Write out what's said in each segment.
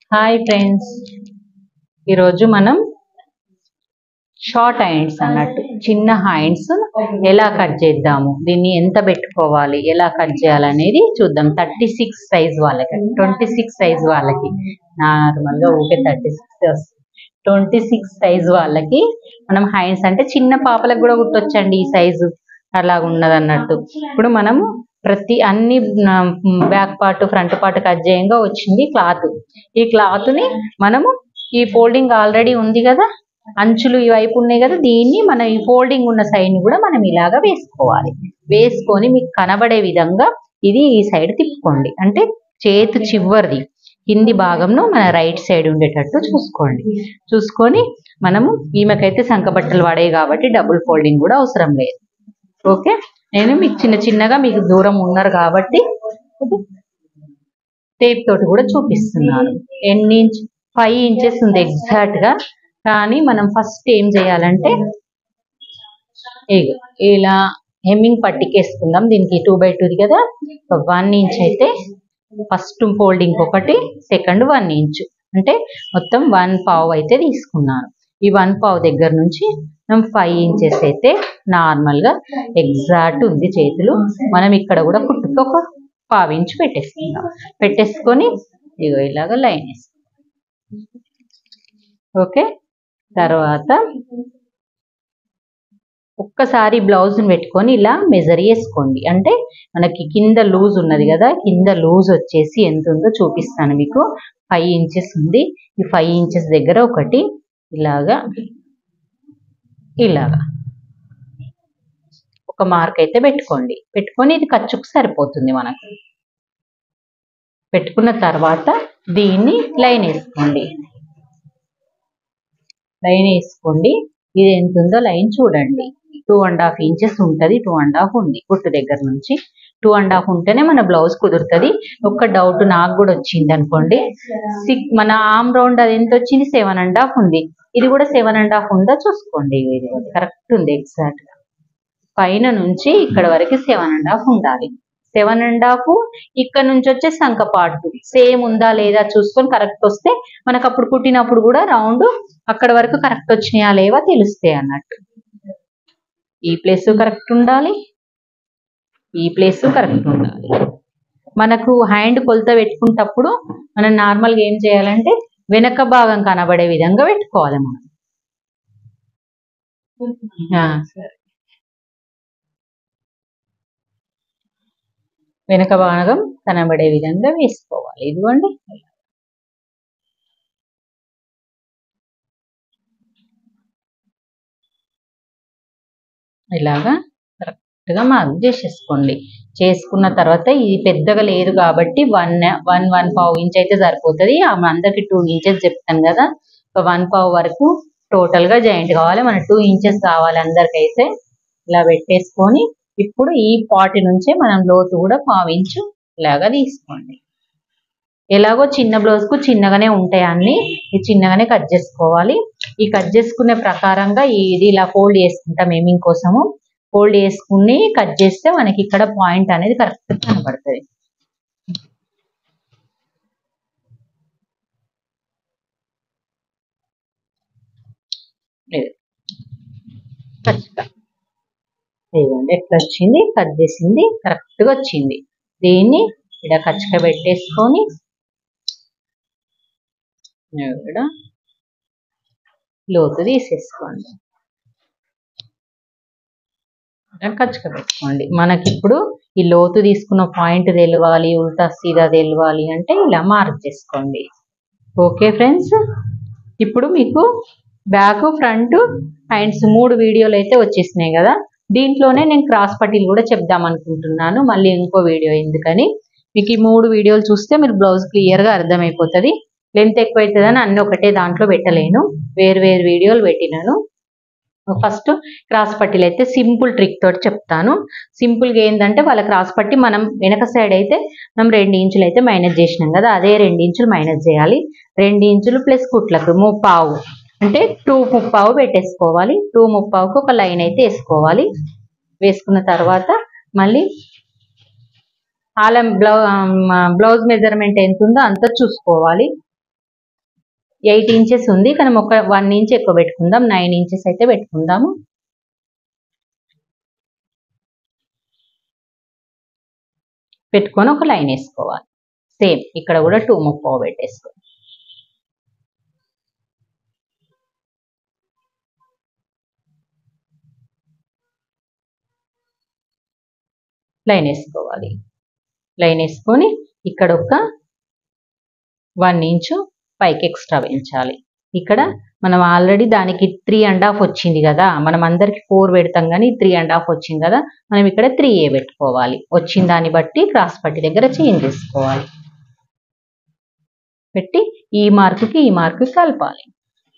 Hi friends ఈరోజు మనం short hands అన్నట్టు చిన్న హ్యాండ్స్ ఎలా కట్ చేద్దాము దీన్ని ఎంత పెట్టుకోవాలి ఎలా కట్ చేయాలనేది చూద్దాం థర్టీ సిక్స్ సైజ్ వాళ్ళకి ట్వంటీ సిక్స్ సైజ్ వాళ్ళకి నార్మల్గా okay thirty six twenty six size వాళ్ళకి మనం హ్యాండ్స్ అంటే చిన్న పాపలకు కూడా కుట్టొచ్చండి ఈ సైజు అలాగ ఉన్నది అన్నట్టు ఇప్పుడు మనము ప్రతి అన్ని back part front part cut చేయంగా వచ్చింది క్లాత్ ఈ క్లాత్ ని మనము ఈ ఫోల్డింగ్ ఆల్రెడీ ఉంది కదా అంచులు ఈ వైపు ఉన్నాయి కదా దీన్ని మనం ఈ ఫోల్డింగ్ ఉన్న సైడ్ ని కూడా మనం ఇలాగా వేసుకోవాలి వేసుకొని మీకు కనబడే విధంగా ఇది ఈ సైడ్ తిప్పుకోండి అంటే చేతు చివరిది కింది భాగంను మన రైట్ సైడ్ ఉండేటట్టు చూసుకోండి చూసుకొని మనము ఈమెకైతే సంక బట్టలు పడాయి కాబట్టి డబుల్ ఫోల్డింగ్ కూడా అవసరం లేదు ఓకే నేను మీకు చిన్న చిన్నగా మీకు దూరం ఉన్నారు కాబట్టి టేప్ తోటి కూడా చూపిస్తున్నాను ఎన్ని ఇంచ్ ఫైవ్ ఇంచెస్ ఉంది ఎగ్జాక్ట్ గా కానీ మనం ఫస్ట్ ఏం చేయాలంటే ఇగో ఇలా హెమ్మింగ్ పట్టికేసుకుందాం దీనికి టూ బై టూది కదా వన్ ఇంచ్ అయితే ఫస్ట్ ఫోల్డింగ్ ఒకటి సెకండ్ వన్ ఇంచ్ అంటే మొత్తం వన్ పావు అయితే తీసుకున్నాను ఈ వన్ పావు దగ్గర నుంచి మనం ఫైవ్ ఇంచెస్ అయితే నార్మల్ గా ఎగ్జాక్ట్ ఉంది చేతులు మనం ఇక్కడ కూడా కుట్టుకు ఒక పావు ఇంచు పెట్టేసుకుందాం పెట్టేసుకొని ఇగో ఇలాగ లైన్ వేసుకుందాం ఓకే తర్వాత ఒక్కసారి బ్లౌజ్ పెట్టుకొని ఇలా మెజర్ చేసుకోండి అంటే మనకి కింద లూజ్ ఉన్నది కదా కింద లూజ్ వచ్చేసి ఎంత ఉందో చూపిస్తాను మీకు ఫైవ్ ఇంచెస్ ఉంది ఈ ఫైవ్ ఇంచెస్ దగ్గర ఒకటి ఇలాగా ఇలాగా ఒక మార్క్ అయితే పెట్టుకోండి పెట్టుకొని ఇది ఖర్చుకు సరిపోతుంది మనకు పెట్టుకున్న తర్వాత దీన్ని లైన్ వేసుకోండి లైన్ వేసుకోండి ఇది ఎంత ఉందో లైన్ చూడండి టూ అండ్ హాఫ్ ఇంచెస్ ఉంటుంది టూ అండ్ హాఫ్ ఉంది కుట్టు దగ్గర నుంచి టూ అండ్ హాఫ్ ఉంటేనే మన బ్లౌజ్ కుదురుతుంది ఒక్క డౌట్ నాకు కూడా వచ్చింది అనుకోండి సిక్ మన ఆమ్ రౌండ్ అది ఎంత వచ్చింది సెవెన్ అండ్ హాఫ్ ఉంది ఇది కూడా సెవెన్ అండ్ హాఫ్ ఉందా చూసుకోండి ఇది కరెక్ట్ ఉంది ఎగ్జాక్ట్ గా పైన నుంచి ఇక్కడ వరకు సెవెన్ అండ్ హాఫ్ ఉండాలి సెవెన్ అండ్ హాఫ్ ఇక్కడ నుంచి వచ్చే సంక పార్ట్ సేమ్ ఉందా లేదా చూసుకొని కరెక్ట్ వస్తే మనకు అప్పుడు కుట్టినప్పుడు కూడా రౌండ్ అక్కడ వరకు కరెక్ట్ వచ్చినాయా లేవా తెలుస్తాయి అన్నట్టు ఈ ప్లేస్ కరెక్ట్ ఉండాలి ఈ ప్లేస్ కరెక్ట్ ఉండాలి మనకు హ్యాండ్ కొలత పెట్టుకునేటప్పుడు మనం నార్మల్గా ఏం చేయాలంటే వెనక భాగం కనబడే విధంగా పెట్టుకోవాలి మనం ఆ, సరే వెనక భాగం కనబడే విధంగా వేసుకోవాలి ఇదిగోండి ఇలాగా కరెక్ట్ గా మార్క్ చేసేసుకోండి చేసుకున్న తర్వాత ఇది పెద్దగా లేదు కాబట్టి వన్ వన్ వన్ పావు ఇంచ్ అయితే సరిపోతుంది ఆ అందరికి టూ ఇంచెస్ చెప్తాను కదా ఒక వన్ పావు వరకు టోటల్ గా జాయింట్ కావాలి మన టూ ఇంచెస్ కావాలి అందరికైతే ఇలా పెట్టేసుకొని ఇప్పుడు ఈ పాటి నుంచే మనం లోతు కూడా పావు ఇంచు ఇలాగా తీసుకోండి ఎలాగో చిన్న బ్లౌజ్ కు చిన్నగానే ఉంటాయి అన్ని ఇది చిన్నగానే కట్ చేసుకోవాలి ఈ కట్ చేసుకునే ప్రకారంగా ఇది ఇలా ఫోల్డ్ చేసుకుంటాం ఏమింగ్ కోసము ఫోల్డ్ చేసుకుని కట్ చేస్తే మనకి ఇక్కడ పాయింట్ అనేది కరెక్ట్ కనబడుతుంది ఇది. కరెక్ట్గా ఇదిగోండి ఎట్లా వచ్చింది కట్ చేసింది కరెక్ట్ గా వచ్చింది దీన్ని ఇక్కడ కచ్చక పెట్టేసుకొని ఇక్కడ లోతు తీసేసుకోండి కచ్చక పెట్టుకోండి మనకి ఇప్పుడు ఈ లోతు తీసుకున్న పాయింట్ తెలవాలి ఉల్టా సీదా తెలవాలి అంటే ఇలా మార్క్ చేసుకోండి ఓకే ఫ్రెండ్స్ ఇప్పుడు మీకు బ్యాక్ ఫ్రంట్ హ్యాండ్స్ మూడు వీడియోలు అయితే వచ్చేసినాయి కదా దీంట్లోనే నేను క్రాస్ పట్టీలు కూడా చెప్దాం అనుకుంటున్నాను మళ్ళీ ఇంకో వీడియో ఎందుకని మీకు ఈ మూడు వీడియోలు చూస్తే మీరు బ్లౌజ్ క్లియర్గా అర్థమైపోతుంది లెంత్ ఎక్కువ అవుతుందని అన్ని ఒకటే దాంట్లో పెట్టలేను వేరు వేరు వీడియోలు పెట్టినాను ఫస్ట్ క్రాస్ పట్టీలు అయితే సింపుల్ ట్రిక్ తోటి చెప్తాను సింపుల్గా ఏంటంటే వాళ్ళ క్రాస్ పట్టి మనం వెనక సైడ్ అయితే మనం రెండు ఇంచులు అయితే మైనస్ చేసినాం కదా అదే రెండు ఇంచులు మైనస్ చేయాలి రెండు ఇంచులు ప్లస్ కుట్లకు ముప్పావు అంటే టూ ముప్పావు పెట్టేసుకోవాలి టూ ముప్పావుకి ఒక లైన్ అయితే వేసుకోవాలి వేసుకున్న తర్వాత మళ్ళీ ఆలం బ్లౌ బ్లౌజ్ మెజర్మెంట్ ఎంత ఉందో అంత చూసుకోవాలి ఎయిట్ ఇంచెస్ ఉంది కానీ ఒక వన్ ఇంచ్ ఎక్కువ పెట్టుకుందాం నైన్ ఇంచెస్ అయితే పెట్టుకుందాము పెట్టుకొని ఒక లైన్ వేసుకోవాలి సేమ్ ఇక్కడ కూడా టూ ముప్పో పెట్టేసుకో లైన్ వేసుకోవాలి లైన్ వేసుకొని ఇక్కడ ఒక వన్ ఇంచు పైకి ఎక్స్ట్రా పెంచాలి ఇక్కడ మనం ఆల్రెడీ దానికి త్రీ అండ్ హాఫ్ వచ్చింది కదా మనం అందరికి ఫోర్ పెడతాం కానీ త్రీ అండ్ హాఫ్ వచ్చింది కదా మనం ఇక్కడ త్రీ ఏ పెట్టుకోవాలి వచ్చిన దాన్ని బట్టి క్రాస్ పట్టి దగ్గర చేంజ్ చేసుకోవాలి పెట్టి ఈ మార్కుకి ఈ మార్కుకి కలపాలి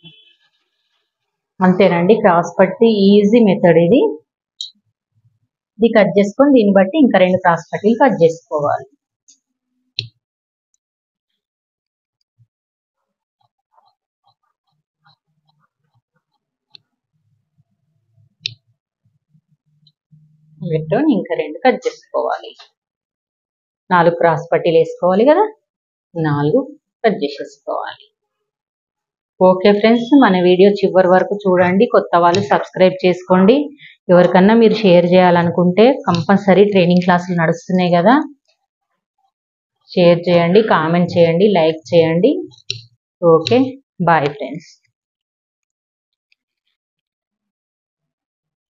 అంతేనండి క్రాస్ పట్టి ఈజీ మెథడ్ ఇది ఇది కట్ చేసుకొని దీన్ని బట్టి ఇంకా రెండు క్రాస్ పట్టీలు కట్ చేసుకోవాలి పెట్టుకొని ఇంకా రెండు కట్ చేసుకోవాలి నాలుగు క్రాస్ పట్టీలు వేసుకోవాలి కదా నాలుగు కట్ చేసేసుకోవాలి ఓకే ఫ్రెండ్స్ మన వీడియో చివరి వరకు చూడండి కొత్త వాళ్ళు సబ్స్క్రైబ్ చేసుకోండి ఎవరికన్నా మీరు షేర్ చేయాలనుకుంటే కంపల్సరీ ట్రైనింగ్ క్లాసులు నడుస్తున్నాయి కదా షేర్ చేయండి కామెంట్ చేయండి లైక్ చేయండి ఓకే బాయ్ ఫ్రెండ్స్